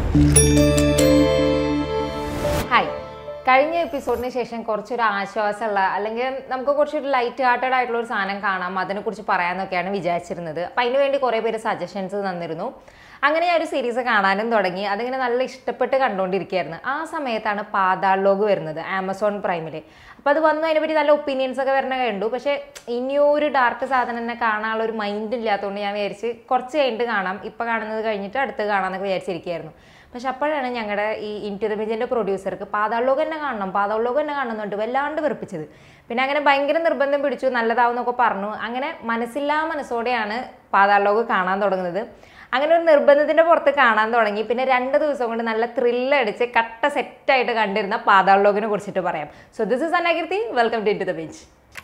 hi കഴിഞ്ഞ എപ്പിസോഡിന് ശേഷം കുറച്ചൊരു ആശ്വാസമുള്ള അല്ലെങ്കിൽ നമുക്ക് കുറച്ചൊരു ലൈറ്റ് ഹാർട്ടഡ് ആയിട്ടുള്ള ഒരു സാധനം കാണാം അതിനെക്കുറിച്ച് പറയാമെന്നൊക്കെയാണ് വിചാരിച്ചിരുന്നത് അപ്പം അതിന് വേണ്ടി കുറേ പേര് സജഷൻസ് തന്നിരുന്നു അങ്ങനെ ഞാൻ ഒരു സീരീസ് കാണാനും തുടങ്ങി അതിങ്ങനെ നല്ല ഇഷ്ടപ്പെട്ട് കണ്ടുകൊണ്ടിരിക്കുകയായിരുന്നു ആ സമയത്താണ് പാതാൾ ലോഗ് വരുന്നത് ആമസോൺ പ്രൈമിൽ അപ്പോൾ അത് വന്നു അതിനെപ്പറ്റി നല്ല ഒപ്പീനിയൻസ് ഒക്കെ വരണ കണ്ടു പക്ഷേ ഇനിയൊരു ഡാർക്ക് സാധനം തന്നെ കാണാനുള്ള ഒരു മൈൻഡ് ഇല്ലാത്തതുകൊണ്ട് ഞാൻ വിചാരിച്ച് കുറച്ച് കഴിഞ്ഞിട്ട് കാണാം ഇപ്പം കാണുന്നത് കഴിഞ്ഞിട്ട് അടുത്ത് കാണാമെന്നൊക്കെ വിചാരിച്ചിരിക്കുകയായിരുന്നു പക്ഷെ അപ്പോഴാണ് ഞങ്ങളുടെ ഈ ഇൻറ്റു ദ മിജിൻ്റെ പ്രൊഡ്യൂസർക്ക് പാതാളോകം തന്നെ കാണണം പാതാളോകം തന്നെ കാണുന്നുണ്ട് വല്ലാണ്ട് വെറുപ്പിച്ചത് പിന്നെ അങ്ങനെ ഭയങ്കര നിർബന്ധം പിടിച്ചു നല്ലതാവുന്നൊക്കെ പറഞ്ഞു അങ്ങനെ മനസ്സില്ലാ മനസ്സോടെയാണ് പാതാളോകം കാണാൻ തുടങ്ങുന്നത് അങ്ങനെ ഒരു നിർബന്ധത്തിന്റെ പുറത്ത് കാണാൻ തുടങ്ങി പിന്നെ രണ്ട് ദിവസം കൊണ്ട് നല്ല ത്രില്ലടിച്ച് കട്ട സെറ്റായിട്ട് കണ്ടിരുന്ന പാതാളോകിനെ കുറിച്ചിട്ട് പറയാം so this is Anakeerthi welcome to into the beach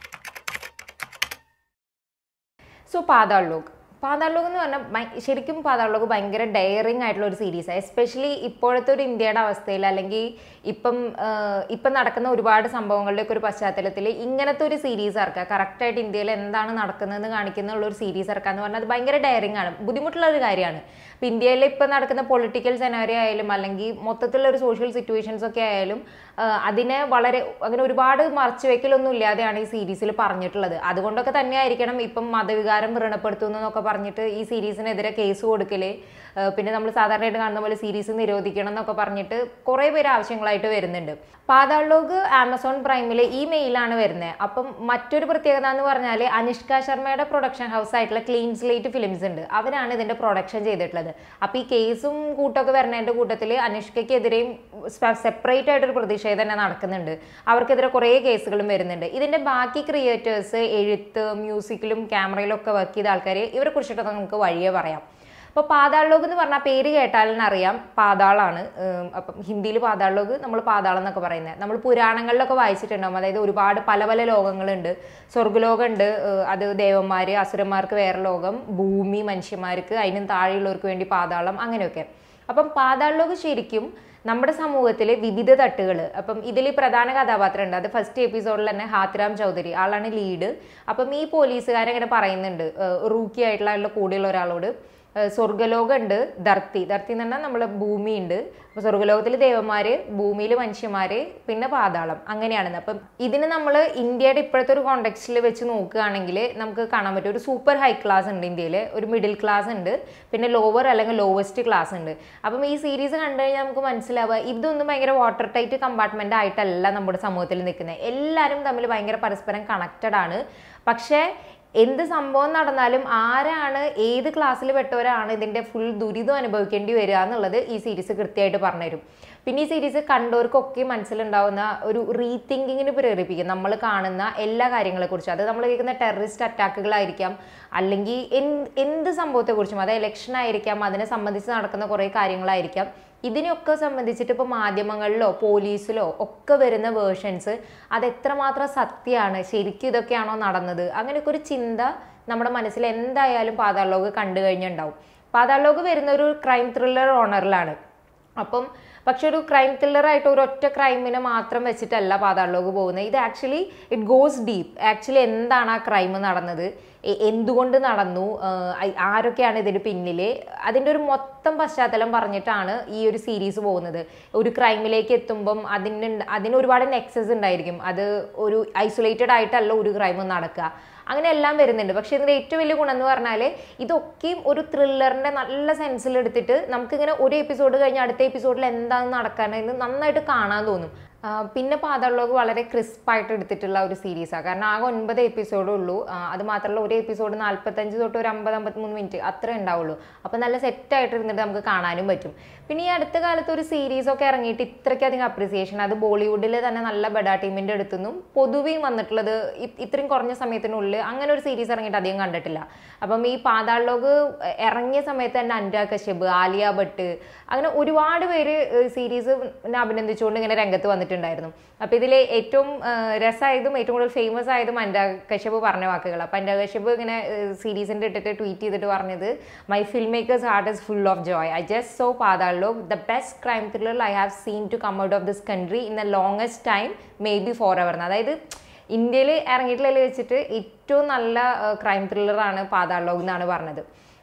so Paatal Lok Paatal Lok എന്ന് പറഞ്ഞാൽ ഭയ- ശരിക്കും പാതാൾ ലോക് ഭയങ്കര ഡയറിങ് ആയിട്ടുള്ള ഒരു സീരീസാണ് എസ്പെഷ്യലി ഇപ്പോഴത്തെ ഒരു ഇന്ത്യയുടെ അവസ്ഥയിൽ അല്ലെങ്കിൽ ഇപ്പം ആഹ്, ഇപ്പം നടക്കുന്ന ഒരുപാട് സംഭവങ്ങളുടെയൊക്കെ ഒരു പശ്ചാത്തലത്തിൽ ഇങ്ങനത്തെ ഒരു സീരീസ് ഇറക്കുക കറക്റ്റായിട്ട് ഇന്ത്യയിൽ എന്താണ് നടക്കുന്നതെന്ന് കാണിക്കുന്ന ഉള്ള ഒരു സീരീസ് ഇറക്കുക എന്ന് പറഞ്ഞാൽ അത് ഭയങ്കര ഡയറിങ് ആണ് ബുദ്ധിമുട്ടുള്ള ഒരു കാര്യമാണ് ഇപ്പം ഇന്ത്യയിൽ ഇപ്പം നടക്കുന്ന പൊളിറ്റിക്കൽ സെനാരിയോ ആയാലും അല്ലെങ്കിൽ മൊത്തത്തിലുള്ള ഒരു സോഷ്യൽ സിറ്റുവേഷൻസ് ഒക്കെ ആയാലും ആഹ്, അതിനെ വളരെ അങ്ങനെ ഒരുപാട് മറച്ചു വെക്കലൊന്നും ഇല്ലാതെയാണ് ഈ സീരീസിൽ പറഞ്ഞിട്ടുള്ളത് അതുകൊണ്ടൊക്കെ തന്നെ ആയിരിക്കണം ഇപ്പം മതവികാരം വ്രണപ്പെടുത്തുന്നു എന്നൊക്കെ പറഞ്ഞിട്ട് ഈ സീരീസിനെതിരെ കേസ് കൊടുക്കല് ആഹ് പിന്നെ നമ്മൾ സാധാരണയായിട്ട് കാണുന്ന പോലെ സീരീസ് നിരോധിക്കണം എന്നൊക്കെ പറഞ്ഞിട്ട് കുറേ പേര് ആവശ്യങ്ങളായിട്ട് വരുന്നുണ്ട് പാതാൾ ലോഗ് ആമസോൺ പ്രൈമിൽ ഈ മെയിലാണ് വരുന്നത് അപ്പം മറ്റൊരു പ്രത്യേകത എന്ന് പറഞ്ഞാൽ അനുഷ്ക ശർമ്മയുടെ പ്രൊഡക്ഷൻ ഹൗസ് ആയിട്ടുള്ള ക്ലീൻ സ്ലേറ്റ് ഫിലിംസ് ഉണ്ട് അവരാണ് ഇതിന്റെ പ്രൊഡക്ഷൻ ചെയ്തിട്ടുള്ളത് അപ്പോൾ ഈ കേസും കൂട്ടൊക്കെ വരുന്നതിന്റെ കൂട്ടത്തിൽ അനുഷ്കയ്ക്കെതിരെയും സെപ്പറേറ്റ് ആയിട്ടൊരു പ്രതിഷേധം തന്നെ നടക്കുന്നുണ്ട് അവർക്കെതിരെ കുറേ കേസുകളും വരുന്നുണ്ട് ഇതിന്റെ ബാക്കി ക്രിയേറ്റേഴ്സ് എഴുത്ത് മ്യൂസിക്കിലും ക്യാമറയിലും ഒക്കെ വർക്ക് ചെയ്ത ആൾക്കാർ ഇവരെ കുറിച്ചിട്ടൊക്കെ നമുക്ക് വഴിയേ പറയാം അപ്പോൾ പാതാൾ ലോക് എന്ന് പറഞ്ഞാൽ പേര് കേട്ടാൽ തന്നെ അറിയാം പാതാളാണ് ഉം, അപ്പം ഹിന്ദിയിൽ പാതാൾ ലോക് നമ്മൾ പാതാളം എന്നൊക്കെ പറയുന്നത് നമ്മൾ പുരാണങ്ങളിലൊക്കെ വായിച്ചിട്ടുണ്ടാവും അതായത് ഒരുപാട് പല പല ലോകങ്ങളുണ്ട് സ്വർഗ്ഗലോകമുണ്ട് ഏഹ്, അത് ദേവന്മാർ അസുരന്മാർക്ക് വേറെ ലോകം ഭൂമി മനുഷ്യന്മാർക്ക് അതിനും താഴെയുള്ളവർക്ക് വേണ്ടി പാതാളം അങ്ങനെയൊക്കെ അപ്പം പാതാൾ ലോക് ശരിക്കും നമ്മുടെ സമൂഹത്തിൽ വിവിധ തട്ടുകൾ അപ്പം ഇതിൽ പ്രധാന കഥാപാത്രം ഉണ്ട് അത് ഫസ്റ്റ് എപ്പിസോഡിൽ തന്നെ ഹാത്തിറാം ചൗധരി ആളാണ് ലീഡ് അപ്പം ഈ പോലീസുകാരൻ ഇങ്ങനെ പറയുന്നുണ്ട് ഏഹ്, റൂക്കി ആയിട്ടുള്ള ആളുടെ കൂടെയുള്ള ഒരാളോട് ഏഹ് സ്വർഗ്ഗലോകമുണ്ട് ധർത്തി ധർത്തി എന്ന് പറഞ്ഞാൽ നമ്മളെ ഭൂമിയുണ്ട് അപ്പോൾ സ്വർഗ്ഗലോകത്തിൽ ദേവന്മാര് ഭൂമിയിൽ മനുഷ്യന്മാര് പിന്നെ പാതാളം അങ്ങനെയാണെന്ന് അപ്പം ഇതിന് നമ്മൾ ഇന്ത്യയുടെ ഇപ്പോഴത്തെ ഒരു കോണ്ടെക്സ്റ്റിൽ വെച്ച് നോക്കുകയാണെങ്കിൽ നമുക്ക് കാണാൻ പറ്റും ഒരു സൂപ്പർ ഹൈ ക്ലാസ് ഉണ്ട് ഇന്ത്യയിൽ ഒരു മിഡിൽ ക്ലാസ് ഉണ്ട് പിന്നെ ലോവർ അല്ലെങ്കിൽ ലോവസ്റ്റ് ക്ലാസ് ഉണ്ട് അപ്പം ഈ സീരീസ് കണ്ടു കഴിഞ്ഞാൽ നമുക്ക് മനസ്സിലാവുക ഇതൊന്നും ഭയങ്കര വാട്ടർ ടൈറ്റ് കമ്പാർട്ട്മെന്റ് ആയിട്ടല്ല നമ്മുടെ സമൂഹത്തിൽ നിൽക്കുന്നത് എല്ലാവരും തമ്മിൽ ഭയങ്കര പരസ്പരം കണക്റ്റഡ് ആണ് പക്ഷേ എന്ത് സംഭവം നടന്നാലും ആരാണ് ഏത് ക്ലാസ്സിൽ പെട്ടവരാണ് ഇതിന്റെ ഫുൾ ദുരിതം അനുഭവിക്കേണ്ടി വരിക എന്നുള്ളത് ഈ സീരീസ് കൃത്യമായിട്ട് പറഞ്ഞുതരും പിന്നെ ഈ സീരീസ് കണ്ടവർക്കൊക്കെ മനസ്സിലുണ്ടാവുന്ന ഒരു റീതിങ്കിങ്ങിന് പ്രേരിപ്പിക്കും നമ്മൾ കാണുന്ന എല്ലാ കാര്യങ്ങളെക്കുറിച്ചും അത് നമ്മൾ കേൾക്കുന്ന ടെററിസ്റ്റ് അറ്റാക്കുകളായിരിക്കാം അല്ലെങ്കിൽ എന്ത് എന്ത് സംഭവത്തെക്കുറിച്ചും അത് ഇലക്ഷൻ ആയിരിക്കാം അതിനെ സംബന്ധിച്ച് നടക്കുന്ന കുറേ കാര്യങ്ങളായിരിക്കാം ഇതിനൊക്കെ സംബന്ധിച്ചിട്ട് ഇപ്പോൾ മാധ്യമങ്ങളിലോ പോലീസിലോ ഒക്കെ വരുന്ന വേർഷൻസ് അത് എത്രമാത്രം സത്യമാണ് ശരിക്കും ഇതൊക്കെയാണോ നടന്നത് അങ്ങനെയൊക്കെ ഒരു ചിന്ത നമ്മുടെ മനസ്സിൽ എന്തായാലും പാതാൾ ലോക് കണ്ടു കഴിഞ്ഞുണ്ടാവും പാതാൾ ലോക് വരുന്ന ഒരു ക്രൈം ത്രില്ലർ ഓണറിലാണ് അപ്പം പക്ഷെ ഒരു ക്രൈം ത്രില്ലറായിട്ട് ഒരു ഒറ്റ ക്രൈമിനെ മാത്രം വെച്ചിട്ടല്ല പാതാൾ ലോക് പോകുന്നത് ഇത് actually it goes deep actually എന്താണ് ആ ക്രൈം നടന്നത് എ- എന്തുകൊണ്ട് നടന്നു ആഹ് ഐ- ആരൊക്കെയാണ് ഇതിന് പിന്നിൽ അതിൻ്റെ ഒരു മൊത്തം പശ്ചാത്തലം പറഞ്ഞിട്ടാണ് ഈ ഒരു സീരീസ് പോകുന്നത് ഒരു ക്രൈമിലേക്ക് എത്തുമ്പം അതിന് അതിന് ഒരുപാട് നെക്സസ് ഉണ്ടായിരിക്കും അത് ഒരു ഐസൊലേറ്റഡ് ആയിട്ടല്ല ഒരു ക്രൈമും നടക്കുക അങ്ങനെ എല്ലാം വരുന്നുണ്ട് പക്ഷെ ഇതിന്റെ ഏറ്റവും വലിയ ഗുണം എന്ന് പറഞ്ഞാൽ ഇതൊക്കെയും ഒരു ത്രില്ലറിന്റെ നല്ല സെൻസിൽ എടുത്തിട്ട് നമുക്കിങ്ങനെ ഒരു എപ്പിസോഡ് കഴിഞ്ഞ് അടുത്ത എപ്പിസോഡിൽ എന്താണ് നടക്കാനെന്ന് നന്നായിട്ട് കാണാൻ തോന്നും ആ, പിന്നെ പാതാളോക്ക് വളരെ ക്രിസ്പായിട്ട് എടുത്തിട്ടുള്ള ഒരു സീരീസാണ് കാരണം ആകെ ഒൻപത് എപ്പിസോഡേ ഉള്ളൂ ആ, അത് മാത്രമല്ല ഒരു എപ്പിസോഡ് നാൽപ്പത്തഞ്ച് തൊട്ട് ഒരു അമ്പത് അമ്പത്തിമൂന്ന് മിനിറ്റ് അത്രേ ഉണ്ടാവുള്ളൂ അപ്പോൾ നല്ല സെറ്റായിട്ട് ഇരുന്നിട്ട് നമുക്ക് കാണാനും പറ്റും പിന്നെ ഈ അടുത്ത കാലത്ത് ഒരു സീരീസ് ഒക്കെ ഇറങ്ങിയിട്ട് ഇത്രയ്ക്കധികം അപ്രിസിയേഷൻ അത് ബോളിവുഡിൽ തന്നെ നല്ല ബെഡാ ടീമിന്റെ അടുത്തുനിന്നും പൊതുവെയും വന്നിട്ടുള്ളത് ഇ- ഇത്രയും കുറഞ്ഞ സമയത്തിനുള്ളിൽ അങ്ങനെ ഒരു സീരീസ് ഇറങ്ങിയിട്ട് അധികം കണ്ടിട്ടില്ല അപ്പം ഈ പാതാൾ ലോക് ഇറങ്ങിയ സമയത്ത് തന്നെ അനുരാഗ് കശ്യപ് ആലിയ ഭട്ട് അങ്ങനെ ഒരുപാട് പേര് സീരീസ് അഭിനന്ദിച്ചുകൊണ്ട് ഇങ്ങനെ രംഗത്ത് വന്നിട്ടുണ്ടായിരുന്നു അപ്പൊ ഇതിൽ ഏറ്റവും ആ, രസമായതും ഏറ്റവും കൂടുതൽ ഫേമസ് ആയതും അനുരാഗ് കശ്യപ് പറഞ്ഞ വാക്കുകൾ അപ്പൊ അനുരാഗ് കശ്യപ് ഇങ്ങനെ സീരീസിന്റെ ഇട്ടിട്ട് ട്വീറ്റ് ചെയ്തിട്ട് പറഞ്ഞത് my film makers heart is full of joy I just so Paatal Lok the best crime thriller I have seen to come out of this country in the longest time maybe forever അതായത് ഇന്ത്യയിൽ ഇറങ്ങിയിട്ടുള്ളതിൽ വെച്ചിട്ട് ഏറ്റവും നല്ല crime ത്രില്ലറാണ് പാതാൾ ലോക് എന്നാണ് പറഞ്ഞത്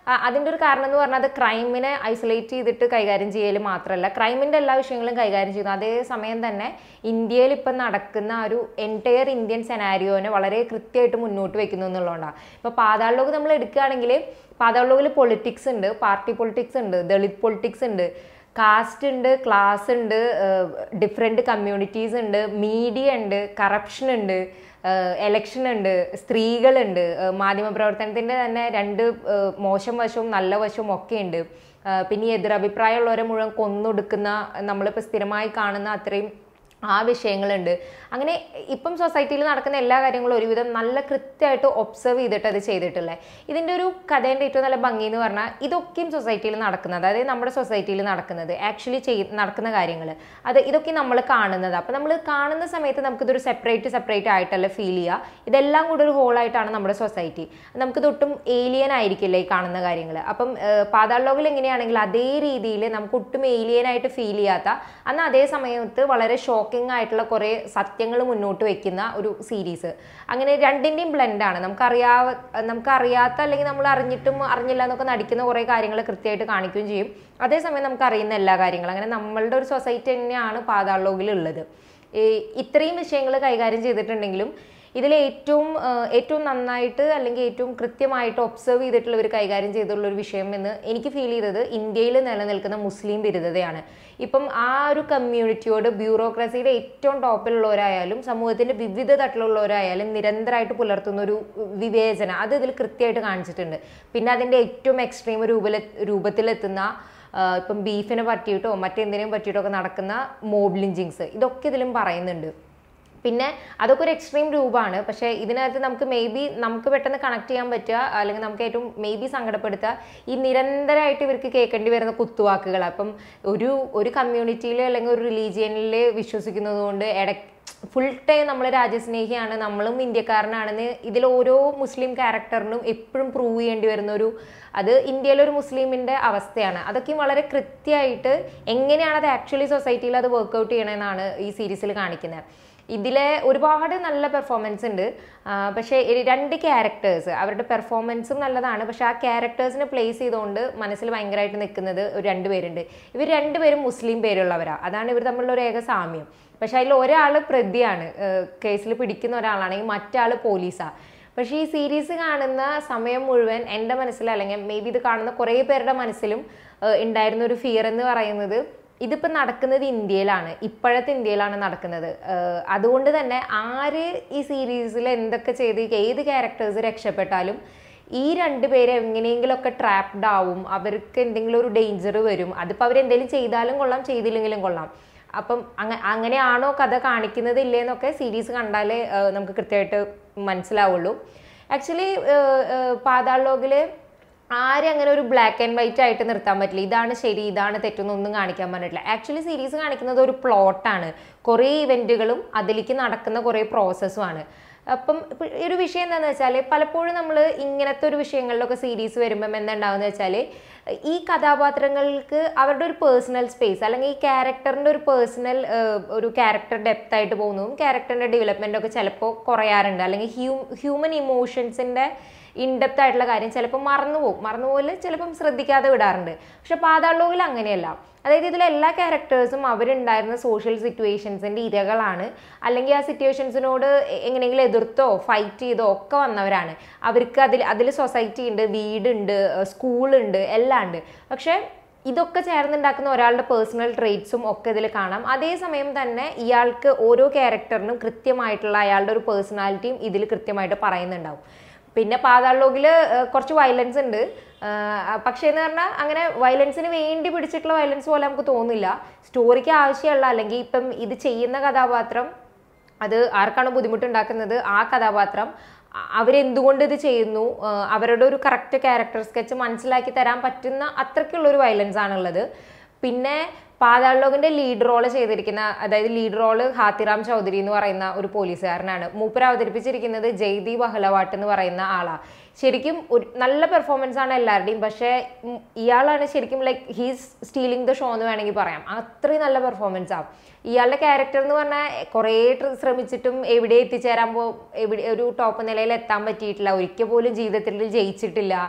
ആ, അതിൻ്റെ ഒരു കാരണം എന്ന് പറഞ്ഞാൽ അത് ക്രൈമിനെ ഐസൊലേറ്റ് ചെയ്തിട്ട് കൈകാര്യം ചെയ്യൽ മാത്രമല്ല ക്രൈമിൻ്റെ എല്ലാ വിഷയങ്ങളും കൈകാര്യം ചെയ്യുന്നു അതേ സമയം തന്നെ ഇന്ത്യയിൽ ഇപ്പം നടക്കുന്ന ആ ഒരു എൻറ്റയർ ഇന്ത്യൻ സെനാരിയോനെ വളരെ കൃത്യമായിട്ട് മുന്നോട്ട് വെക്കുന്നു എന്നുള്ളതുകൊണ്ടാണ് ഇപ്പോൾ പാതാളലോക നമ്മൾ എടുക്കുകയാണെങ്കിൽ പാതാളലോകിൽ പൊളിറ്റിക്സ് ഉണ്ട് പാർട്ടി പൊളിറ്റിക്സ് ഉണ്ട് ദളിത് പൊളിറ്റിക്സ് ഉണ്ട് കാസ്റ്റ് ഉണ്ട് ക്ലാസ് ഉണ്ട് ഡിഫറെൻറ്റ് കമ്മ്യൂണിറ്റീസ് ഉണ്ട് മീഡിയ ഉണ്ട് കറപ്ഷൻ ഉണ്ട് എലക്ഷൻ ഉണ്ട് സ്ത്രീകളുണ്ട് ഏഹ് മാധ്യമപ്രവർത്തനത്തിൻ്റെ തന്നെ രണ്ട് ഏഹ് മോശം വശവും നല്ല വശവും ഒക്കെ ഉണ്ട് ഏഹ് പിന്നെ ഈ എതിരഭിപ്രായമുള്ളവരെ മുഴുവൻ കൊന്നൊടുക്കുന്ന നമ്മളിപ്പോൾ സ്ഥിരമായി കാണുന്ന അത്രയും ആ വിഷയങ്ങളുണ്ട് അങ്ങനെ ഇപ്പം സൊസൈറ്റിയിൽ നടക്കുന്ന എല്ലാ കാര്യങ്ങളും ഒരുവിധം നല്ല കൃത്യമായിട്ട് ഒബ്സർവ് ചെയ്തിട്ട് അത് ചെയ്തിട്ടുള്ളത് ഇതിൻ്റെ ഒരു കഥേൻ്റെ ഏറ്റവും നല്ല ഭംഗി എന്ന് പറഞ്ഞാൽ ഇതൊക്കെയും സൊസൈറ്റിയിൽ നടക്കുന്നത് അതായത് നമ്മുടെ സൊസൈറ്റിയിൽ നടക്കുന്നത് ആക്ച്വലി ചെയ് നടക്കുന്ന കാര്യങ്ങൾ അത് ഇതൊക്കെ നമ്മൾ കാണുന്നത് അപ്പോൾ നമ്മൾ കാണുന്ന സമയത്ത് നമുക്കിതൊരു സെപ്പറേറ്റ് സെപ്പറേറ്റ് ആയിട്ടല്ല ഫീൽ ചെയ്യുക ഇതെല്ലാം കൂടെ ഒരു ഹോളായിട്ടാണ് നമ്മുടെ സൊസൈറ്റി നമുക്കിത് ഒട്ടും ഏലിയൻ ആയിരിക്കില്ല ഈ കാണുന്ന കാര്യങ്ങൾ അപ്പം പാതാൾ ലോകിൽ എങ്ങനെയാണെങ്കിൽ അതേ രീതിയിൽ നമുക്ക് ഒട്ടും ഏലിയൻ ആയിട്ട് ഫീൽ ചെയ്യാത്ത എന്നാൽ അതേ സമയത്ത് വളരെ ഷോക്കിംഗ് ആയിട്ടുള്ള കുറേ സത്യങ്ങൾ മുന്നോട്ട് വെക്കുന്ന ഒരു സീരീസ് അങ്ങനെ രണ്ടിൻ്റെയും ബ്ലെൻഡാണ് നമുക്കറിയാവ നമുക്കറിയാത്ത അല്ലെങ്കിൽ നമ്മൾ അറിഞ്ഞിട്ടും അറിഞ്ഞില്ല എന്നൊക്കെ നടിക്കുന്ന കുറേ കാര്യങ്ങൾ കൃത്യമായിട്ട് കാണിക്കുകയും ചെയ്യും അതേസമയം നമുക്ക് അറിയുന്ന എല്ലാ കാര്യങ്ങളും അങ്ങനെ നമ്മളുടെ ഒരു സൊസൈറ്റി തന്നെയാണ് പാതാൾ ലോകിലുള്ളത് ഈ ഇത്രയും വിഷയങ്ങൾ കൈകാര്യം ചെയ്തിട്ടുണ്ടെങ്കിലും ഇതിൽ ഏറ്റവും ആ, ഏറ്റവും നന്നായിട്ട് അല്ലെങ്കിൽ ഏറ്റവും കൃത്യമായിട്ട് ഒബ്സർവ് ചെയ്തിട്ടുള്ള ഒരു കൈകാര്യം ചെയ്തിട്ടുള്ള ഒരു വിഷയം എന്ന് എനിക്ക് ഫീൽ ചെയ്തത് ഇന്ത്യയിൽ നിലനിൽക്കുന്ന മുസ്ലിം വിരുദ്ധതയാണ് ഇപ്പം ആ ഒരു കമ്മ്യൂണിറ്റിയോട് ബ്യൂറോക്രസിയുടെ ഏറ്റവും ടോപ്പിലുള്ളവരായാലും സമൂഹത്തിന്റെ വിവിധ തട്ടിലുള്ളവരായാലും നിരന്തരമായിട്ട് പുലർത്തുന്ന ഒരു വിവേചന അത് ഇതിൽ കൃത്യമായിട്ട് കാണിച്ചിട്ടുണ്ട് പിന്നെ അതിന്റെ ഏറ്റവും എക്സ്ട്രീം രൂപ രൂപത്തിലെത്തുന്ന ആ, ഇപ്പം ബീഫിനെ പറ്റിയിട്ടോ മറ്റെന്തിനേയും പറ്റിയിട്ടോ ഒക്കെ നടക്കുന്ന മോബ് ലിഞ്ചിങ്സ് ഇതൊക്കെ ഇതിലും പറയുന്നുണ്ട് പിന്നെ അതൊക്കെ ഒരു എക്സ്ട്രീം രൂപമാണ് പക്ഷേ ഇതിനകത്ത് നമുക്ക് മേ ബി നമുക്ക് പെട്ടെന്ന് കണക്ട് ചെയ്യാൻ പറ്റുക അല്ലെങ്കിൽ നമുക്ക് ഏറ്റവും മേ ബി സങ്കടപ്പെടുത്തുക ഈ നിരന്തരമായിട്ട് ഇവർക്ക് കേൾക്കേണ്ടി വരുന്ന കുത്തുവാക്കുകൾ അപ്പം ഒരു ഒരു കമ്മ്യൂണിറ്റിയിൽ അല്ലെങ്കിൽ ഒരു റിലീജിയനിൽ വിശ്വസിക്കുന്നത് കൊണ്ട് ഇടയ്ക്ക് ഫുൾ ടൈം നമ്മൾ രാജ്യസ്നേഹിയാണ് നമ്മളും ഇന്ത്യക്കാരനാണെന്ന് ഇതിൽ ഓരോ മുസ്ലിം ക്യാരക്ടറിനും എപ്പോഴും പ്രൂവ് ചെയ്യേണ്ടി വരുന്ന ഒരു അത് ഇന്ത്യയിലെ ഒരു മുസ്ലിമിൻ്റെ അവസ്ഥയാണ് അതൊക്കെയും വളരെ കൃത്യമായിട്ട് എങ്ങനെയാണ് അത് ആക്ച്വലി സൊസൈറ്റിയിൽ അത് വർക്കൗട്ട് ചെയ്യണമെന്നാണ് ഈ സീരീസിൽ കാണിക്കുന്നത് ഇതിലെ ഒരുപാട് നല്ല പെർഫോമൻസ് ഉണ്ട് ആ, പക്ഷേ ഈ രണ്ട് ക്യാരക്ടേഴ്സ് അവരുടെ പെർഫോമൻസും നല്ലതാണ് പക്ഷേ ആ ക്യാരക്ടേഴ്സിനെ പ്ലേസ് ചെയ്തുകൊണ്ട് മനസ്സിൽ ഭയങ്കരമായിട്ട് നിൽക്കുന്നത് ഒരു രണ്ടുപേരുണ്ട് ഇവർ രണ്ടുപേരും മുസ്ലിം പേരുള്ളവരാണ് അതാണ് ഇവർ തമ്മിലുള്ള ഒരു ഏക സാമ്യം പക്ഷെ അതിൽ ഒരാൾ പ്രതിയാണ് കേസിൽ പിടിക്കുന്ന ഒരാളാണെങ്കിൽ മറ്റാൾ പോലീസാണ് പക്ഷേ ഈ സീരീസ് കാണുന്ന സമയം മുഴുവൻ എൻ്റെ മനസ്സിൽ അല്ലെങ്കിൽ മേ ബി ഇത് കാണുന്ന കുറേ പേരുടെ മനസ്സിലും ഏഹ്, ഉണ്ടായിരുന്ന ഒരു ഫിയർ എന്ന് പറയുന്നത് ഇതിപ്പോൾ നടക്കുന്നത് ഇന്ത്യയിലാണ് ഇപ്പോഴത്തെ ഇന്ത്യയിലാണ് നടക്കുന്നത് ഏഹ്, അതുകൊണ്ട് തന്നെ ആര് ഈ സീരീസിൽ എന്തൊക്കെ ചെയ്ത് ഏത് ക്യാരക്ടേഴ്സ് രക്ഷപ്പെട്ടാലും ഈ രണ്ട് പേര് എങ്ങനെയെങ്കിലുമൊക്കെ ട്രാപ്ഡ് ആവും അവർക്ക് എന്തെങ്കിലും ഒരു ഡേഞ്ചർ വരും അതിപ്പോൾ അവരെന്തെങ്കിലും ചെയ്താലും കൊള്ളാം ചെയ്തില്ലെങ്കിലും കൊള്ളാം അപ്പം അങ്ങ അങ്ങനെയാണോ കഥ കാണിക്കുന്നത് ഇല്ലേന്നൊക്കെ സീരീസ് കണ്ടാലേ ഏഹ്, നമുക്ക് കൃത്യമായിട്ട് മനസ്സിലാവുള്ളൂ ആക്ച്വലി പാതാൾ ലോകില് ആരും അങ്ങനെ ഒരു ബ്ലാക്ക് ആൻഡ് വൈറ്റ് ആയിട്ട് നിർത്താൻ പറ്റില്ല ഇതാണ് ശരി ഇതാണ് തെറ്റെന്നൊന്നും കാണിക്കാൻ പറ്റില്ല ആക്ച്വലി സീരീസ് കാണിക്കുന്നത് ഒരു പ്ലോട്ടാണ് കുറേ ഇവൻറ്റുകളും അതിലേക്ക് നടക്കുന്ന കുറേ പ്രോസസ്സുമാണ് അപ്പം ഇപ്പൊ ഈ ഒരു വിഷയം എന്താണെന്ന് വെച്ചാൽ പലപ്പോഴും നമ്മൾ ഇങ്ങനത്തെ ഒരു വിഷയങ്ങളിലൊക്കെ സീരീസ് വരുമ്പം എന്താണ്ടാവുന്നത് വെച്ചാൽ ഈ കഥാപാത്രങ്ങൾക്ക് അവരുടെ ഒരു പേഴ്സണൽ സ്പേസ് അല്ലെങ്കിൽ ഈ ക്യാരക്ടറിൻ്റെ ഒരു പേഴ്സണൽ ഒരു ക്യാരക്ടർ ഡെപ്ത് ആയിട്ട് പോകുന്നതും ക്യാരക്ടറിൻ്റെ ഡെവലപ്മെൻ്റ് ഒക്കെ ചിലപ്പോൾ കുറയാറുണ്ട് അല്ലെങ്കിൽ ഹ്യൂ ഹ്യൂമൻ ഇമോഷൻസിൻ്റെ ഇൻഡെപ്ത് ആയിട്ടുള്ള കാര്യം ചിലപ്പോൾ മറന്നുപോകും മറന്നുപോലെ ചിലപ്പം ശ്രദ്ധിക്കാതെ വിടാറുണ്ട് പക്ഷെ പാതാളോകിൽ അങ്ങനെയല്ല അതായത് ഇതിലെ എല്ലാ ക്യാരക്ടേഴ്സും അവരുണ്ടായിരുന്ന സോഷ്യൽ സിറ്റുവേഷൻസിൻ്റെ ഇരകളാണ് അല്ലെങ്കിൽ ആ സിറ്റുവേഷൻസിനോട് എങ്ങനെയെങ്കിലും എതിർത്തോ ഫൈറ്റ് ചെയ്തോ ഒക്കെ വന്നവരാണ് അവർക്ക് അതിൽ അതിൽ സൊസൈറ്റി ഉണ്ട് വീടുണ്ട് സ്കൂളുണ്ട് എല്ലാം ഉണ്ട് പക്ഷേ ഇതൊക്കെ ചേർന്നുണ്ടാക്കുന്ന ഒരാളുടെ പേഴ്സണൽ ട്രേറ്റ്സും ഒക്കെ ഇതിൽ കാണാം അതേസമയം തന്നെ ഇയാൾക്ക് ഓരോ ക്യാരക്ടറിനും കൃത്യമായിട്ടുള്ള അയാളുടെ ഒരു പേഴ്സണാലിറ്റിയും ഇതിൽ കൃത്യമായിട്ട് പറയുന്നുണ്ടാവും പിന്നെ പാതാൾ ലോകിൽ കുറച്ച് വയലൻസ് ഉണ്ട് ആഹ് പക്ഷേ എന്ന് പറഞ്ഞാൽ അങ്ങനെ വയലൻസിന് വേണ്ടി പിടിച്ചിട്ടുള്ള വയലൻസ് പോലെ നമുക്ക് തോന്നില്ല സ്റ്റോറിക്ക് ആവശ്യമുള്ള അല്ലെങ്കിൽ ഇപ്പം ഇത് ചെയ്യുന്ന കഥാപാത്രം അത് ആർക്കാണ് ബുദ്ധിമുട്ടുണ്ടാക്കുന്നത് ആ കഥാപാത്രം അ- അവരെന്തുകൊണ്ട് ഇത് ചെയ്യുന്നു ആഹ് അവരുടെ ഒരു കറക്റ്റ് ക്യാരക്ടർ സ്കെച്ച് മനസ്സിലാക്കി തരാൻ പറ്റുന്ന അത്രയ്ക്കുള്ള ഒരു വയലൻസ് ആണുള്ളത് പിന്നെ പാതാൾ ലോകിന്റെ ലീഡ് റോള് ചെയ്തിരിക്കുന്ന അതായത് ലീഡ് റോള് ഹാത്തിറാം ചൗധരി എന്ന് പറയുന്ന ഒരു പോലീസുകാരനാണ് മൂപ്പർ അവതരിപ്പിച്ചിരിക്കുന്നത് ജയ്ദീപ് അഹ്ലവാട്ട് എന്ന് പറയുന്ന ആളാ ശരിക്കും ഒരു നല്ല പെർഫോമൻസ് ആണ് എല്ലാവരുടെയും പക്ഷേ ഉം, ഇയാളാണ് ശരിക്കും like he's stealing the show എന്ന് വേണമെങ്കിൽ പറയാം അത്രയും നല്ല പെർഫോമൻസ് ആണ് ഇയാളുടെ ക്യാരക്ടർ എന്ന് പറഞ്ഞാൽ കുറേ ട്ര- ശ്രമിച്ചിട്ടും എവിടെ എത്തിച്ചേരാൻ പോ എവിടെ ഒരു ടോപ്പ് നിലയിൽ എത്താൻ പറ്റിയിട്ടില്ല ഒരിക്കൽ പോലും ജീവിതത്തിൽ ജയിച്ചിട്ടില്ല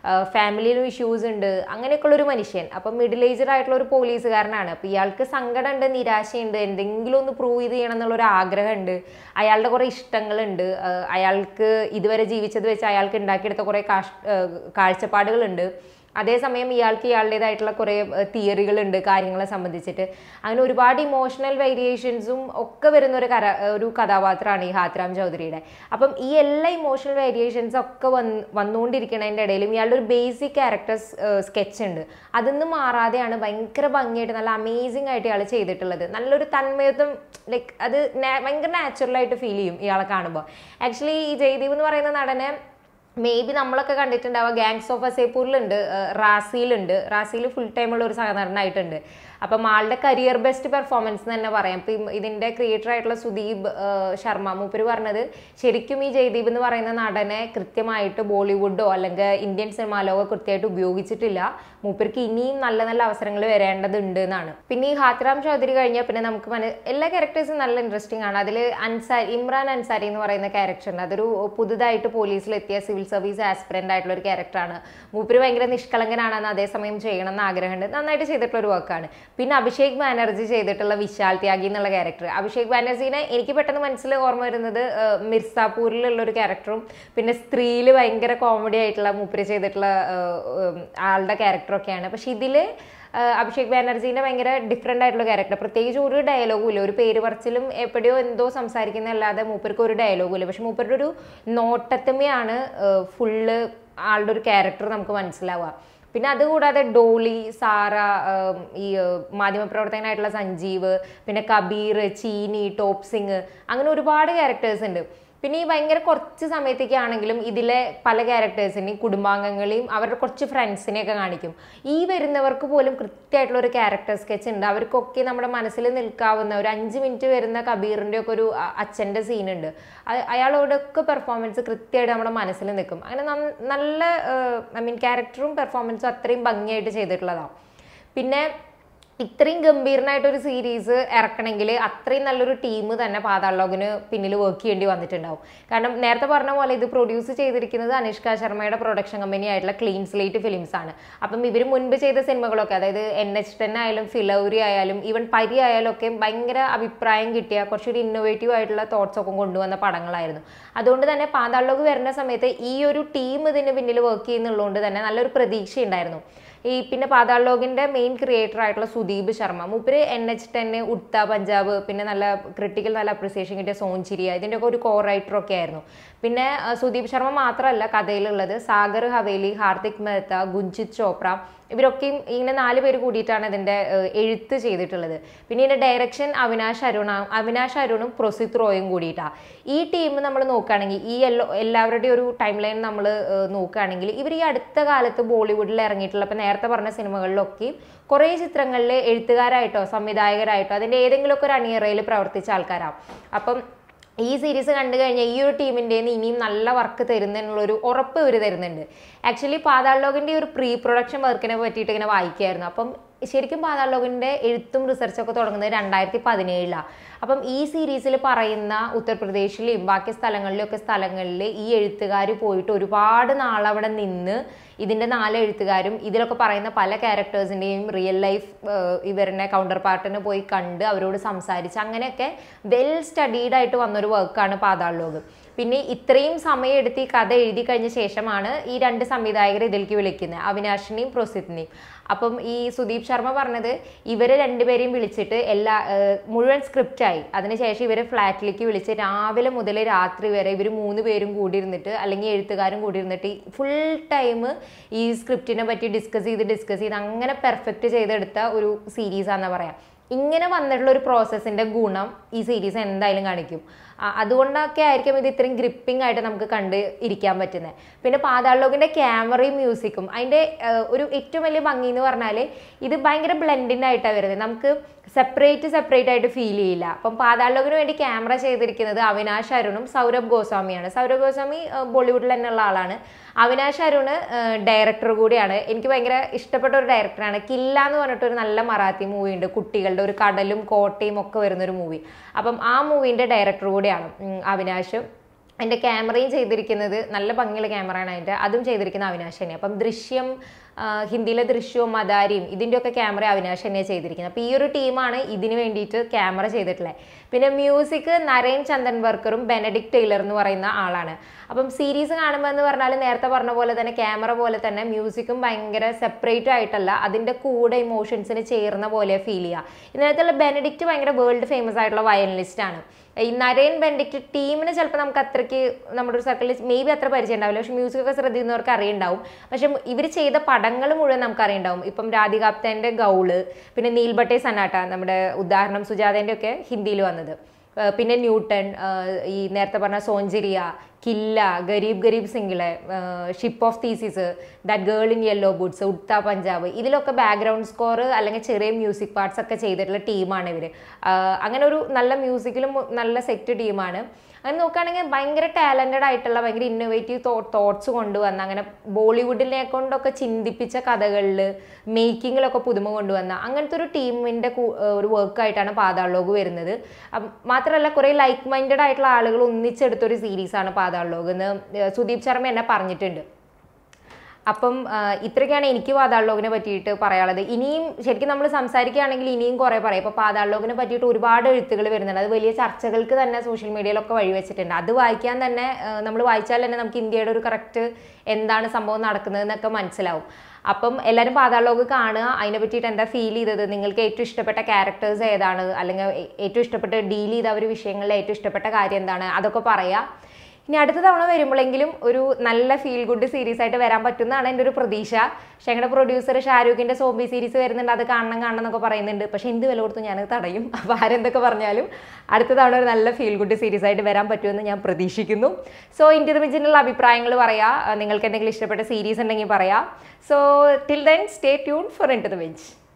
ഫാമിലിയിലും ഇഷ്യൂസ് ഉണ്ട് അങ്ങനെയൊക്കെയുള്ള ഒരു മനുഷ്യൻ അപ്പം മിഡിൽ ഏജ്ഡ് ആയിട്ടുള്ള ഒരു പോലീസുകാരനാണ് അപ്പം ഇയാൾക്ക് സങ്കടമുണ്ട് നിരാശയുണ്ട് എന്തെങ്കിലും ഒന്ന് പ്രൂവ് ചെയ്ത് ചെയ്യണം എന്നുള്ള ഒരു ആഗ്രഹമുണ്ട് അയാളുടെ കുറേ ഇഷ്ടങ്ങളുണ്ട് ആ, അയാൾക്ക് ഇതുവരെ ജീവിച്ചത് വെച്ച് അയാൾക്ക് ഉണ്ടാക്കിയെടുത്ത കുറേ കാഷ് ആ, കാഴ്ചപ്പാടുകളുണ്ട് അതേസമയം ഇയാൾക്ക് ഇയാളുടേതായിട്ടുള്ള കുറേ തിയറികളുണ്ട് കാര്യങ്ങളെ സംബന്ധിച്ചിട്ട് അങ്ങനെ ഒരുപാട് ഇമോഷണൽ വേരിയേഷൻസും ഒക്കെ വരുന്ന ഒരു കര ഒരു കഥാപാത്രമാണ് ഈ ഹാത്രാം ചൗധരിയുടെ അപ്പം ഈ എല്ലാ ഇമോഷണൽ വേരിയേഷൻസ് ഒക്കെ വന്ന് വന്നുകൊണ്ടിരിക്കുന്നതിൻ്റെ ഇടയിലും ഇയാളുടെ ഒരു ബേസിക് ക്യാരക്ടർ സ്കെച്ച് ഉണ്ട് അതിന്ന് മാറാതെയാണ് ഭയങ്കര ഭംഗിയായിട്ട് നല്ല അമേസിംഗ് ആയിട്ട് ഇയാൾ ചെയ്തിട്ടുള്ളത് നല്ലൊരു തന്മയത്വം ലൈക്ക് അത് നാ- ഭയങ്കര നാച്ചുറലായിട്ട് ഫീൽ ചെയ്യും ഇയാളെ കാണുമ്പോൾ ആക്ച്വലി ഈ ജയദീപ് എന്ന് പറയുന്ന നടനെ മേ ബി നമ്മളൊക്കെ കണ്ടിട്ടുണ്ടാവുക ഗാങ്സ് ഓഫ് അസേപ്പൂരിലുണ്ട് റാസിയിലുണ്ട് റാസിയിൽ ഫുൾ ടൈം ഉള്ള ഒരു സഹനടനായിട്ടുണ്ട് അപ്പം ആളുടെ കരിയർ ബെസ്റ്റ് പെർഫോമൻസ് എന്ന് തന്നെ പറയാം ഇപ്പം ഇതിൻ്റെ ക്രിയേറ്റർ ആയിട്ടുള്ള സുദീപ് ആ, ശർമ്മ മൂപ്പര് പറഞ്ഞത് ശരിക്കും ഈ ജയദീപ് എന്ന് പറയുന്ന നടനെ കൃത്യമായിട്ട് ബോളിവുഡോ അല്ലെങ്കിൽ ഇന്ത്യൻ സിനിമാ ലോകോ കൃത്യമായിട്ട് ഉപയോഗിച്ചിട്ടില്ല മൂപ്പർക്ക് ഇനിയും നല്ല നല്ല അവസരങ്ങൾ വരേണ്ടതുണ്ട് എന്നാണ് പിന്നെ ഈ ഹാത്രാം ചൗധരി കഴിഞ്ഞാൽ പിന്നെ നമുക്ക് മന എല്ലാ ക്യാരക്ടേഴ്സും നല്ല ഇൻട്രസ്റ്റിംഗ് ആണ് അതിൽ അൻസാരി ഇമ്രാൻ അൻസാരി എന്ന് പറയുന്ന ക്യാരക്ടർ ഉണ്ട് അതൊരു പുതുതായിട്ട് പോലീസിലെത്തിയ സിവിൽ സർവീസ് ആസ്പിറൻ്റ് ആയിട്ടുള്ള ഒരു ക്യാരക്ടറാണ് മൂപ്പര് ഭയങ്കര നിഷ്കളങ്കനാണെന്ന് അതേസമയം ചെയ്യണം എന്ന് ആഗ്രഹമുണ്ട് നന്നായിട്ട് ചെയ്തിട്ടുള്ള ഒരു വർക്കാണ് പിന്നെ അഭിഷേക് ബാനർജി ചെയ്തിട്ടുള്ള വിശാൽ ത്യാഗി എന്നുള്ള ക്യാരക്ടർ അഭിഷേക് ബാനർജീനെ എനിക്ക് പെട്ടെന്ന് മനസ്സിൽ ഓർമ്മ വരുന്നത് ആ, മിർസാപൂരിലുള്ള ഒരു ക്യാരക്ടറും പിന്നെ സ്ത്രീയിൽ ഭയങ്കര കോമഡി ആയിട്ടുള്ള മൂപ്പര് ചെയ്തിട്ടുള്ള ആ, ഉം, ആളുടെ ക്യാരക്ടറൊക്കെയാണ് പക്ഷെ ഇതില് ആ, അഭിഷേക് ബാനർജീൻ്റെ ഭയങ്കര ഡിഫറെൻ്റ് ആയിട്ടുള്ള ക്യാരക്ടർ പ്രത്യേകിച്ച് ഒരു ഡയലോഗും ഇല്ല ഒരു പേര് പറച്ചിലും എപ്പോഴോ എന്തോ സംസാരിക്കുന്നതല്ലാതെ മൂപ്പർക്ക് ഒരു ഡയലോഗും ഇല്ല പക്ഷെ മൂപ്പരുടെ ഒരു നോട്ടത്തമ്മയാണ് ഫുള്ള് ആളുടെ ഒരു ക്യാരക്ടർ നമുക്ക് മനസ്സിലാവുക പിന്നെ അതുകൂടാതെ ഡോളി സാറ ആം, ഈ ഏഹ്, മാധ്യമപ്രവർത്തകനായിട്ടുള്ള സഞ്ജീവ് പിന്നെ കബീർ ചീനി ടോപ്പ് സിംഗ് അങ്ങനെ ഒരുപാട് ക്യാരക്ടേഴ്സ് ഉണ്ട് പിന്നെ ഈ ഭയങ്കര കുറച്ച് സമയത്തേക്കാണെങ്കിലും ഇതിലെ പല ക്യാരക്ടേഴ്സിനെയും കുടുംബാംഗങ്ങളെയും അവരുടെ കുറച്ച് ഫ്രണ്ട്സിനെയൊക്കെ കാണിക്കും ഈ വരുന്നവർക്ക് പോലും കൃത്യമായിട്ടുള്ള ഒരു ക്യാരക്ടർ സ്കെച്ച് ഉണ്ട് അവർക്കൊക്കെ നമ്മുടെ മനസ്സിൽ നിൽക്കാവുന്ന ഒരു അഞ്ച് മിനിറ്റ് വരുന്ന കബീറിൻ്റെ ഒക്കെ ഒരു അ- അച്ഛൻ്റെ സീനുണ്ട് അയാളോടൊക്കെ പെർഫോമൻസ് കൃത്യമായിട്ട് നമ്മുടെ മനസ്സിൽ നിൽക്കും അങ്ങനെ നന്ന- നല്ല ഐ മീൻ ക്യാരക്ടറും പെർഫോമൻസും അത്രയും ഭംഗിയായിട്ട് ചെയ്തിട്ടുള്ളതാണ് പിന്നെ ഇത്രയും ഗംഭീരനായിട്ട് ഒരു സീരീസ് ഇറക്കണമെങ്കിൽ അത്രയും നല്ലൊരു ടീം തന്നെ പാതാളോകിന് പിന്നിൽ വർക്ക് ചെയ്യേണ്ടി വന്നിട്ടുണ്ടാവും കാരണം നേരത്തെ പറഞ്ഞ പോലെ ഇത് പ്രൊഡ്യൂസ് ചെയ്തിരിക്കുന്നത് അനുഷ്ക ശർമ്മയുടെ പ്രൊഡക്ഷൻ കമ്പനി ആയിട്ടുള്ള ക്ലീൻ സ്ലേറ്റ് ഫിലിംസ് ആണ് അപ്പം ഇവർ മുൻപ് ചെയ്ത സിനിമകളൊക്കെ അതായത് എൻ എച്ച് ടെൻ ആയാലും ഫിലൗരി ആയാലും ഈവൻ പരി ആയാലും ഒക്കെ ഭയങ്കര അഭിപ്രായം കിട്ടിയ കുറച്ചൊരു ഇന്നോവേറ്റീവ് ആയിട്ടുള്ള തോട്ട്സ് ഒക്കെ കൊണ്ടുവന്ന പടങ്ങളായിരുന്നു അതുകൊണ്ട് തന്നെ പാതാളോക് വരുന്ന സമയത്ത് ഈ ഒരു ടീം ഇതിന് പിന്നിൽ വർക്ക് ചെയ്യുന്നുള്ളതുകൊണ്ട് തന്നെ നല്ലൊരു പ്രതീക്ഷ ഉണ്ടായിരുന്നു ഈ പിന്നെ പാതാൾ ലോകിന്റെ മെയിൻ ക്രിയേറ്റർ ആയിട്ടുള്ള സുദീപ് ശർമ്മ മൂപ്പര് എൻ എച്ച് ടെന്ന് ഉഡ്ത പഞ്ചാബ് പിന്നെ നല്ല ക്രിട്ടിക്കൽ നല്ല അപ്രിസിയേഷൻ കിട്ടിയ സോൻചിരിയ ഇതിന്റെ ഒക്കെ ഒരു കോ റൈറ്റർ ഒക്കെ ആയിരുന്നു പിന്നെ ആ, സുദീപ് ശർമ്മ മാത്രമല്ല കഥയിലുള്ളത് സാഗർ ഹവേലി ഹാർദിക് മെഹ്ത്ത ഗുഞ്ചിത് ചോപ്ര ഇവരൊക്കെയും ഇങ്ങനെ നാല് പേര് കൂടിയിട്ടാണ് ഇതിന്റെ ഏഹ്, എഴുത്ത് ചെയ്തിട്ടുള്ളത് പിന്നെ ഇതിന്റെ ഡയറക്ഷൻ അവിനാഷ് അരുണ അവിനാഷ് അരുണും പ്രൊസിത് റോയും കൂടിയിട്ടാണ് ഈ ടീം നമ്മൾ നോക്കുകയാണെങ്കിൽ ഈ എല്ലോ എല്ലാവരുടെയും ഒരു ടൈം ലൈൻ നമ്മൾ നോക്കുകയാണെങ്കിൽ ഇവർ ഈ അടുത്ത കാലത്ത് ബോളിവുഡിൽ ഇറങ്ങിയിട്ടുള്ള ഇപ്പം നേരത്തെ പറഞ്ഞ സിനിമകളിലൊക്കെയും കുറേ ചിത്രങ്ങളിൽ എഴുത്തുകാരായിട്ടോ സംവിധായകരായിട്ടോ അതിൻ്റെ ഏതെങ്കിലുമൊക്കെ ഒരു അണിയറയിൽ പ്രവർത്തിച്ച ആൾക്കാരാണ് അപ്പം ഈ സീരീസ് കണ്ടു കഴിഞ്ഞാൽ ഈ ഒരു ടീമിൻ്റെ ഇനിയും നല്ല വർക്ക് തരുന്നതിനുള്ളൊരു ഉറപ്പ് ഇവർ തരുന്നുണ്ട് ആക്ച്വലി പാതാളോകിൻ്റെ ഒരു പ്രീ പ്രൊഡക്ഷൻ വർക്കിനെ പറ്റിയിട്ട് ഇങ്ങനെ വായിക്കായിരുന്നു അപ്പം ശരിക്കും പാതാളോകിൻ്റെ എഴുത്തും റിസർച്ചൊക്കെ തുടങ്ങുന്നത് രണ്ടായിരത്തി പതിനേഴിലാണ് അപ്പം ഈ സീരീസിൽ പറയുന്ന ഉത്തർപ്രദേശിലെയും ബാക്കി സ്ഥലങ്ങളിലൊക്കെ സ്ഥലങ്ങളിൽ ഈ എഴുത്തുകാർ പോയിട്ട് ഒരുപാട് നാളവിടെ നിന്ന് ഇതിൻ്റെ നാല് എഴുത്തുകാരും ഇതിലൊക്കെ പറയുന്ന പല ക്യാരക്ടേഴ്സിൻ്റെയും റിയൽ ലൈഫ് ഇവരുടെ കൗണ്ടർ പാർട്ടിനെ പോയി കണ്ട് അവരോട് സംസാരിച്ച് അങ്ങനെയൊക്കെ വെൽ സ്റ്റഡീഡ് ആയിട്ട് വന്നൊരു വർക്കാണ് പാതാൾ ലോകം പിന്നെ ഇത്രയും സമയം എടുത്ത് ഈ കഥ എഴുതി കഴിഞ്ഞ ശേഷമാണ് ഈ രണ്ട് സംവിധായകരെ ഇതിലേക്ക് വിളിക്കുന്നത് അവിനാഷിനെയും പ്രൊസിത്തിനെയും അപ്പം ഈ സുദീപ് ശർമ്മ പറഞ്ഞത് ഇവരെ രണ്ടുപേരെയും വിളിച്ചിട്ട് എല്ലാ ഏഹ്, മുഴുവൻ സ്ക്രിപ്റ്റായി അതിനുശേഷം ഇവരെ ഫ്ലാറ്റിലേക്ക് വിളിച്ച് രാവിലെ മുതൽ രാത്രി വരെ ഇവർ മൂന്ന് പേരും കൂടി ഇരുന്നിട്ട് അല്ലെങ്കിൽ എഴുത്തുകാരും കൂടി ഇരുന്നിട്ട് ഫുൾ ടൈം ഈ സ്ക്രിപ്റ്റിനെ പറ്റി ഡിസ്കസ് ചെയ്ത് ഡിസ്കസ് ചെയ്ത് അങ്ങനെ പെർഫെക്റ്റ് ചെയ്തെടുത്ത ഒരു സീരീസാണെന്ന് പറയാം ഇങ്ങനെ വന്നിട്ടുള്ള ഒരു പ്രോസസ്സിന്റെ ഗുണം ഈ സീരീസ് എന്തായാലും കാണിക്കും ആ, അതുകൊണ്ടൊക്കെ ആയിരിക്കും ഇത് ഇത്രയും ഗ്രിപ്പിംഗ് ആയിട്ട് നമുക്ക് കണ്ട് ഇരിക്കാൻ പറ്റുന്നത് പിന്നെ പാതാളോകിന്റെ ക്യാമറയും മ്യൂസിക്കും അതിന്റെ ആ, ഒരു ഏറ്റവും വലിയ ഭംഗി എന്ന് പറഞ്ഞാൽ ഇത് ഭയങ്കര ബ്ലെൻഡിങ് ആയിട്ടാണ് വരുന്നത് നമുക്ക് സെപ്പറേറ്റ് സെപ്പറേറ്റ് ആയിട്ട് ഫീൽ ചെയ്യില്ല അപ്പം പാതാളോകിന് വേണ്ടി ക്യാമറ ചെയ്തിരിക്കുന്നത് അവിനാഷ് അരുണും സൗരഭ് ഗോസ്വാമിയാണ് സൗരഭ് ഗോസ്വാമി ആ, ബോളിവുഡിൽ തന്നെയുള്ള ആളാണ് അവിനാഷ് അരുണ് ഡയറക്ടർ കൂടിയാണ് എനിക്ക് ഭയങ്കര ഇഷ്ടപ്പെട്ട ഒരു ഡയറക്ടറാണ് കില്ല എന്ന് പറഞ്ഞിട്ട് ഒരു നല്ല മറാത്തി മൂവി ഉണ്ട് കുട്ടികളുടെ ഒരു കടലും കോട്ടയും ഒക്കെ വരുന്ന ഒരു മൂവി അപ്പം ആ മൂവിന്റെ ഡയറക്ടർ കൂടിയാണ് ഉം, അവിനാഷ് അതിൻ്റെ ക്യാമറയും ചെയ്തിരിക്കുന്നത് നല്ല ഭംഗിയുള്ള ക്യാമറയാണ് അതിൻ്റെ അതും ചെയ്തിരിക്കുന്ന അവിനാശ് തന്നെ അപ്പം ദൃശ്യം ആ, ഹിന്ദിയിലെ ദൃശ്യവും മദാരിയും ഇതിൻ്റെയൊക്കെ ക്യാമറ അവിനാശ് തന്നെയാണ് ചെയ്തിരിക്കുന്നത് അപ്പോൾ ഈ ഒരു ടീമാണ് ഇതിന് വേണ്ടിയിട്ട് ക്യാമറ ചെയ്തിട്ടുള്ളത് പിന്നെ മ്യൂസിക് നരേൻ ചന്ദൻ വർക്കറും ബെനഡിക് ടൈലർ എന്ന് പറയുന്ന ആളാണ് അപ്പം സീരീസ് കാണുമ്പോൾ എന്ന് പറഞ്ഞാൽ നേരത്തെ പറഞ്ഞ പോലെ തന്നെ ക്യാമറ പോലെ തന്നെ മ്യൂസിക്കും ഭയങ്കര സെപ്പറേറ്റ് ആയിട്ടല്ല അതിൻ്റെ കൂടെ ഇമോഷൻസിന് ചേർന്ന പോലെ ഫീൽ ചെയ്യുക ഇതിനകത്തുള്ള ബെനഡിക്റ്റ് ഭയങ്കര വേൾഡ് ഫേമസ് ആയിട്ടുള്ള വയലിനിസ്റ്റ് ആണ് ഈ നരേൻ ബെൻഡിക്റ്റ് ടീമിന് ചിലപ്പോൾ നമുക്ക് അത്രയ്ക്ക് നമ്മുടെ ഒരു സർക്കിളിൽ മേ ബി അത്ര പരിചയം ഉണ്ടാവില്ല പക്ഷെ മ്യൂസിക് ഒക്കെ ശ്രദ്ധിക്കുന്നവർക്ക് അറിയുണ്ടാവും പക്ഷെ ഇവർ ചെയ്ത പടങ്ങൾ മുഴുവൻ നമുക്ക് അറിയുണ്ടാവും ഇപ്പം രാധികാപ്തേൻ്റെ ഗൗള് പിന്നെ നീൽബട്ടെ സനാട്ട നമ്മുടെ ഉദാഹരണം സുജാതേൻ്റെ ഒക്കെ ഹിന്ദിയിൽ വന്നത് ഏഹ് പിന്നെ ന്യൂട്ടൺ ഏഹ് ഈ നേരത്തെ പറഞ്ഞ സോഞ്ചിരിയ കില്ല ഗരീബ് ഗരീബ് സിംഗിളെ ship of Theseus that girl in yellow boots Udta Punjab ഇതിലൊക്കെ ബാക്ക്ഗ്രൗണ്ട് സ്കോർ അല്ലെങ്കിൽ ചെറിയ മ്യൂസിക് പാർട്സ് ഒക്കെ ചെയ്തിട്ടുള്ള ടീമാണ് ഇവർ അങ്ങനെ ഒരു നല്ല മ്യൂസിക്കിലും നല്ല സെറ്റ് ടീമാണ് അങ്ങനെ നോക്കുകയാണെങ്കിൽ ഭയങ്കര ടാലൻറ്റഡ് ആയിട്ടുള്ള ഭയങ്കര ഇന്നോവേറ്റീവ് തോട്ട്സ് കൊണ്ടുവന്ന അങ്ങനെ ബോളിവുഡിനെ കൊണ്ടൊക്കെ ചിന്തിപ്പിച്ച കഥകളിൽ മേക്കിങ്ങിലൊക്കെ പുതുമ കൊണ്ടുവന്ന അങ്ങനത്തെ ഒരു ടീമിൻ്റെ ഒരു വർക്കായിട്ടാണ് പാതാളോഗ് വരുന്നത് അം- മാത്രമല്ല കുറേ ലൈക്ക് മൈൻഡഡ് ആയിട്ടുള്ള ആളുകൾ ഒന്നിച്ചെടുത്തൊരു സീരീസാണ് പാതാളോഗ് എന്ന് ഏഹ് സുദീപ് ശർമ്മ എന്നെ പറഞ്ഞിട്ടുണ്ട് അപ്പം ആ, ഇത്രയൊക്കെയാണ് എനിക്ക് പാതാളലോകിനെ പറ്റിയിട്ട് പറയാനുള്ളത് ഇനിയും ശരിക്കും നമ്മൾ സംസാരിക്കുകയാണെങ്കിൽ ഇനിയും കുറേ പറയും ഇപ്പോൾ പാതാളലോകിനെ പറ്റിയിട്ട് ഒരുപാട് എഴുത്തുകൾ വരുന്നുണ്ട് അത് വലിയ ചർച്ചകൾക്ക് തന്നെ സോഷ്യൽ മീഡിയയിലൊക്കെ വഴിവെച്ചിട്ടുണ്ട് അത് വായിക്കാൻ തന്നെ നമ്മൾ വായിച്ചാൽ തന്നെ നമുക്ക് ഇന്ത്യയുടെ ഒരു കറക്റ്റ് എന്താണ് സംഭവം നടക്കുന്നത് എന്നൊക്കെ മനസ്സിലാവും അപ്പം എല്ലാവരും പാതാളലോക് കാണുക അതിനെ പറ്റിയിട്ട് എന്താ ഫീൽ ചെയ്തത് നിങ്ങൾക്ക് ഏറ്റവും ഇഷ്ടപ്പെട്ട ക്യാരക്ടേഴ്സ് ഏതാണ് അല്ലെങ്കിൽ ഏ- ഏറ്റവും ഇഷ്ടപ്പെട്ട് ഡീൽ ചെയ്ത ഒരു വിഷയങ്ങളിൽ ഏറ്റവും ഇഷ്ടപ്പെട്ട കാര്യം എന്താണ് അതൊക്കെ പറയാം ഇനി അടുത്ത തവണ വരുമ്പോഴെങ്കിലും ഒരു നല്ല ഫീൽ ഗുഡ് സീരീസ് ആയിട്ട് വരാൻ പറ്റുന്നതാണ് എൻ്റെ ഒരു പ്രതീക്ഷ പക്ഷേ ഞങ്ങളുടെ പ്രൊഡ്യൂസർ ഷാരൂഖിൻ്റെ സോംബി സീരീസ് വരുന്നുണ്ട് അത് കാണണം കാണണം എന്നൊക്കെ പറയുന്നുണ്ട് പക്ഷേ എന്ത് വില കൊടുത്തും ഞാനത് തടയും അപ്പോൾ ആരെന്തൊക്കെ പറഞ്ഞാലും അടുത്ത തവണ ഒരു നല്ല ഫീൽ ഗുഡ് സീരീസ് ആയിട്ട് വരാൻ പറ്റുമെന്ന് ഞാൻ പ്രതീക്ഷിക്കുന്നു സോ ഇന്ത്യ ബെഞ്ചിനുള്ള അഭിപ്രായങ്ങൾ പറയാം നിങ്ങൾക്ക് എന്തെങ്കിലും ഇഷ്ടപ്പെട്ട സീരീസ് ഉണ്ടെങ്കിൽ പറയാം so till then stay tune for into the bench